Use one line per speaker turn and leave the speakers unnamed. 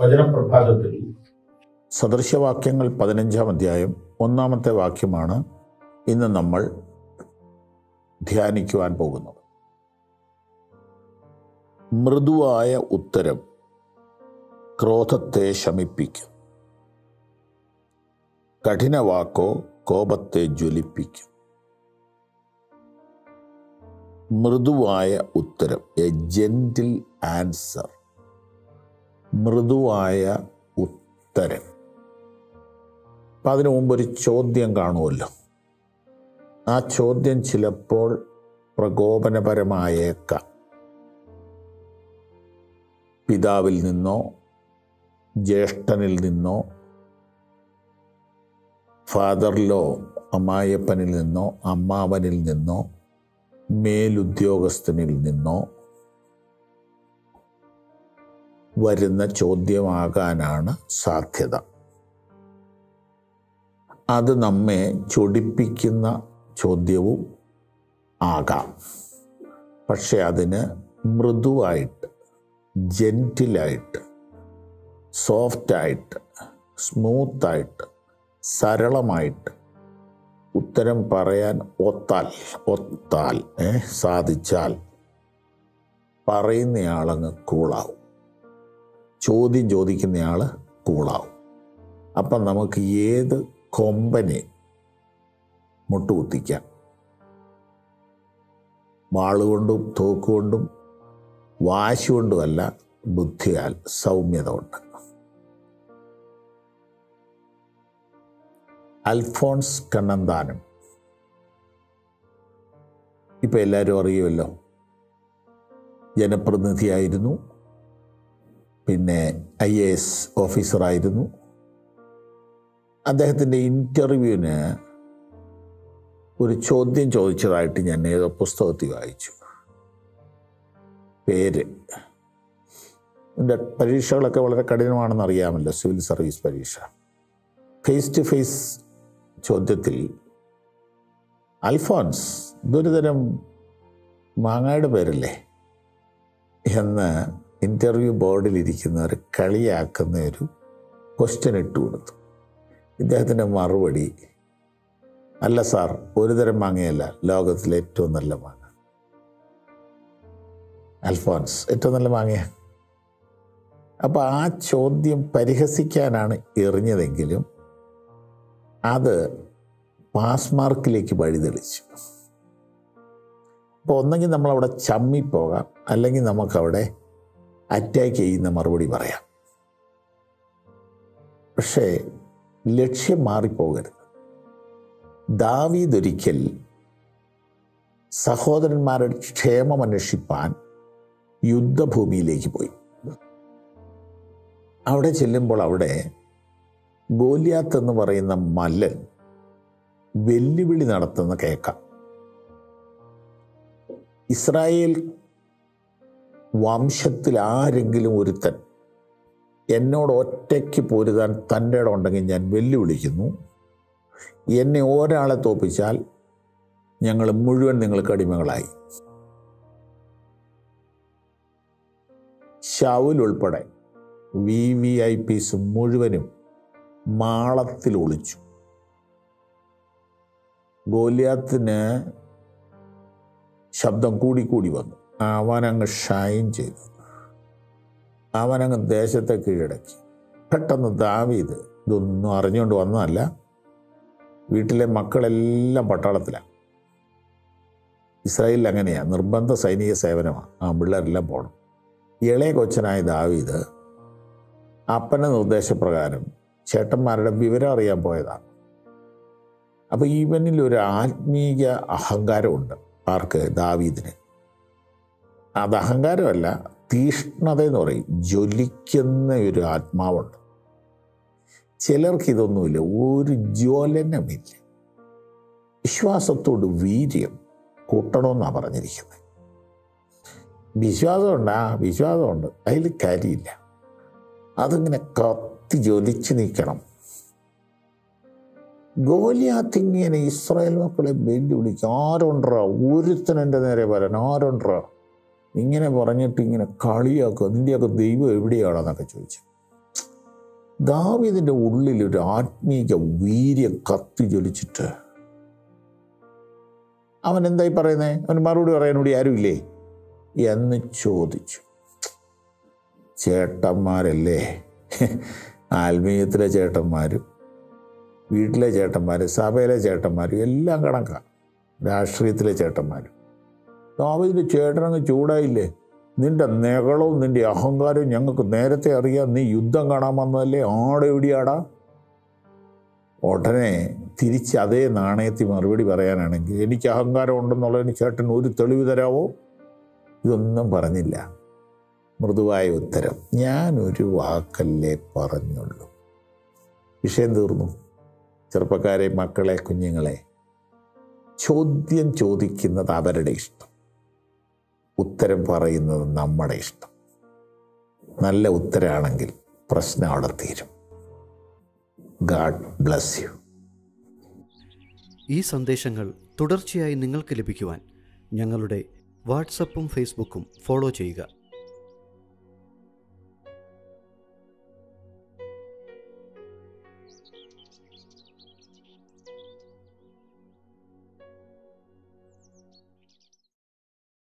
വചനപ്രഭാതത്തിൽ
സദൃശവാക്യങ്ങൾ പതിനഞ്ചാം അധ്യായം ഒന്നാമത്തെ വാക്യമാണ് ഇന്ന് നമ്മൾ ധ്യാനിക്കുവാൻ പോകുന്നത് മൃദുവായ ഉത്തരം ക്രോധത്തെ ശമിപ്പിക്കും കഠിനവാക്കോ കോപത്തെ ജ്വലിപ്പിക്കും മൃദുവായ ഉത്തരം എ ജെന്റിൽ ആൻസർ മൃദുവായ ഉത്തരം അപ്പം അതിനു മുമ്പ് ഒരു ചോദ്യം കാണുമല്ലോ ആ ചോദ്യം ചിലപ്പോൾ പ്രകോപനപരമായേക്കാം പിതാവിൽ നിന്നോ ജ്യേഷ്ഠനിൽ നിന്നോ ഫാദറിലോ അമ്മായപ്പനിൽ നിന്നോ അമ്മാവനിൽ നിന്നോ മേലുദ്യോഗസ്ഥനിൽ നിന്നോ വരുന്ന ചോദ്യമാകാനാണ് സാധ്യത അത് നമ്മെ ചൊടിപ്പിക്കുന്ന ചോദ്യവും ആകാം പക്ഷെ അതിന് മൃദുവായിട്ട് ജെൻറ്റിലായിട്ട് സോഫ്റ്റായിട്ട് സ്മൂത്തായിട്ട് സരളമായിട്ട് ഉത്തരം പറയാൻ ഒത്താൽ ഒത്താൽ ഏ സാധിച്ചാൽ പറയുന്നയാളങ്ങ് കൂളാവും ചോദ്യം ചോദിക്കുന്നയാൾ കൂളാവും അപ്പം നമുക്ക് ഏത് കൊമ്പനെ മുട്ടുകുത്തിക്കാം വാളുകൊണ്ടും തോക്കുകൊണ്ടും വാശി കൊണ്ടുമല്ല ബുദ്ധിയാൽ സൗമ്യത കൊണ്ട് അൽഫോൺസ് കണ്ണന്താനം ഇപ്പം എല്ലാവരും അറിയുമല്ലോ ജനപ്രതിനിധിയായിരുന്നു പിന്നെ ഐ എ എസ് ഓഫീസറായിരുന്നു അദ്ദേഹത്തിൻ്റെ ഇൻ്റർവ്യൂവിന് ഒരു ചോദ്യം ചോദിച്ചതായിട്ട് ഞാൻ ഏതോ പുസ്തകത്തിൽ വായിച്ചു പേര് ഇതിൻ്റെ പരീക്ഷകളൊക്കെ വളരെ കഠിനമാണെന്ന് അറിയാമല്ലോ സിവിൽ സർവീസ് പരീക്ഷ ഫേസ് ടു ഫേസ് ചോദ്യത്തിൽ അൽഫോൻസ് ഇതൊരു തരം മാങ്ങയുടെ പേരല്ലേ എന്ന് ഇൻ്റർവ്യൂ ബോർഡിലിരിക്കുന്നവർ കളിയാക്കുന്ന ഒരു ക്വസ്റ്റ്യൻ ഇട്ട് കൊടുത്തു ഇദ്ദേഹത്തിൻ്റെ മറുപടി അല്ല സാർ ഒരു തരം മാങ്ങയല്ല ലോകത്തിലെ ഏറ്റവും നല്ല മാങ്ങ അൽഫോൻസ് ഏറ്റവും നല്ല മാങ്ങയാ അപ്പോൾ ആ ചോദ്യം പരിഹസിക്കാനാണ് എറിഞ്ഞതെങ്കിലും അത് പാസ് മാർക്കിലേക്ക് വഴിതെളിച്ചു അപ്പോൾ ഒന്നെങ്കിൽ നമ്മളവിടെ ചമ്മിപ്പോകാം അല്ലെങ്കിൽ നമുക്കവിടെ അറ്റാക്ക് ചെയ്യുന്ന മറുപടി പറയാം പക്ഷേ ലക്ഷ്യം മാറിപ്പോകരുത് ദാവീദൊരിക്കൽ സഹോദരന്മാരുടെ ക്ഷേമം അന്വേഷിപ്പാൻ യുദ്ധഭൂമിയിലേക്ക് പോയി അവിടെ ചെല്ലുമ്പോൾ അവിടെ ഗോലിയാത്ത് എന്ന് പറയുന്ന മല്ലൻ വെല്ലുവിളി നടത്തുന്ന കേൾക്കാം ഇസ്രായേൽ വംശത്തിൽ ആരെങ്കിലും ഒരുത്തൻ എന്നോട് ഒറ്റയ്ക്ക് പൊരുതാൻ തൻ്റെ ഇടം ഉണ്ടെങ്കിൽ ഞാൻ വെല്ലുവിളിക്കുന്നു എന്നെ ഒരാളെ തോപ്പിച്ചാൽ ഞങ്ങൾ മുഴുവൻ നിങ്ങൾക്ക് അടിമകളായി ഷൗൽ ഉൾപ്പെടെ വി വി ഐ പീസ് മുഴുവനും മാളത്തിൽ ഒളിച്ചു ഗോലിയാത്തിന് ശബ്ദം കൂടിക്കൂടി വന്നു അവനങ്ങ് ഷൈൻ ചെയ്തു അവനങ്ങ് ദേശത്തെ കീഴടക്കി പെട്ടെന്ന് ദാവീത് ഇതൊന്നും അറിഞ്ഞുകൊണ്ട് വന്നതല്ല വീട്ടിലെ മക്കളെല്ലാം പട്ടാളത്തിലാണ് ഇസ്രായേലിൽ അങ്ങനെയാണ് നിർബന്ധ സൈനിക സേവനമാണ് ആ പിള്ളേരെല്ലാം പോകണം ഇളയ കൊച്ചനായ ദാവീത് അപ്പൻ്റെ നിർദ്ദേശപ്രകാരം ചേട്ടന്മാരുടെ വിവരം അറിയാൻ പോയതാണ് അപ്പോൾ ഇവനിൽ ഒരു ആത്മീയ അഹങ്കാരമുണ്ട് ആർക്ക് ദാവീദിന് അത് അഹങ്കാരമല്ല തീഷ്ണത എന്ന് പറയും ജ്വലിക്കുന്ന ഒരു ആത്മാവുണ്ട് ചിലർക്ക് ഇതൊന്നുമില്ല ഒരു ജ്വലനമില്ല വിശ്വാസത്തോട് വീര്യം കൂട്ടണമെന്നാണ് പറഞ്ഞിരിക്കുന്നത് വിശ്വാസമുണ്ട് ആ വിശ്വാസമുണ്ട് അതിൽ കാര്യമില്ല അതിങ്ങനെ കത്തി ജ്വലിച്ച് നിൽക്കണം ഗോലിയാത്തിങ്ങനെ ഇസ്രായേൽ മക്കളെ വെല്ലുവിളിക്കും ആരുണ്ടോ ഒരുത്തൻ എൻ്റെ നേരെ വരാൻ ആരുണ്ടോ ഇങ്ങനെ പറഞ്ഞിട്ട് ഇങ്ങനെ കളിയാക്കുക നിൻ്റെയൊക്കെ ദൈവം എവിടെയാണെന്നൊക്കെ ചോദിച്ചു ദാവീദിൻ്റെ ഉള്ളിൽ ഒരു ആത്മീക വീര്യം കത്തി ജ്വലിച്ചിട്ട് അവൻ എന്തായി പറയുന്നേ അവന് മറുപടി പറയാനൂടി ആരുമില്ലേ എന്ന് ചോദിച്ചു ചേട്ടന്മാരല്ലേ ആത്മീയത്തിലെ ചേട്ടന്മാരും വീട്ടിലെ ചേട്ടന്മാരും സഭയിലെ ചേട്ടന്മാരും എല്ലാം കണക്കാണ് രാഷ്ട്രീയത്തിലെ ചേട്ടന്മാരും ദാവീദിൻ്റെ ചേട്ടനങ്ങ് ചൂടായില്ലേ നിന്റെ നെകളവും നിന്റെ അഹങ്കാരവും ഞങ്ങൾക്ക് നേരത്തെ അറിയാം നീ യുദ്ധം കാണാൻ വന്നതല്ലേ ആടെ എവിടെയാടാ ഉടനെ തിരിച്ച് അതേ നാണയത്തിൽ മറുപടി പറയാനാണെങ്കിൽ എനിക്ക് അഹങ്കാരം ഉണ്ടെന്നുള്ളതിന് ചേട്ടൻ ഒരു തെളിവ് തരാവോ ഇതൊന്നും പറഞ്ഞില്ല മൃദുവായ ഉത്തരം ഞാനൊരു വാക്കല്ലേ പറഞ്ഞുള്ളൂ വിഷയം തീർന്നു ചെറുപ്പക്കാരെ മക്കളെ കുഞ്ഞുങ്ങളെ ചോദ്യം ചോദിക്കുന്നത് അവരുടെ ഇഷ്ടം ഉത്തരം പറയുന്നത് നമ്മുടെ ഇഷ്ടം നല്ല ഉത്തരമാണെങ്കിൽ പ്രശ്നം അവിടെ തീരും ഗാഡ് ബ്ലസ് യു
ഈ സന്ദേശങ്ങൾ തുടർച്ചയായി നിങ്ങൾക്ക് ലഭിക്കുവാൻ ഞങ്ങളുടെ വാട്സപ്പും ഫേസ്ബുക്കും ഫോളോ ചെയ്യുക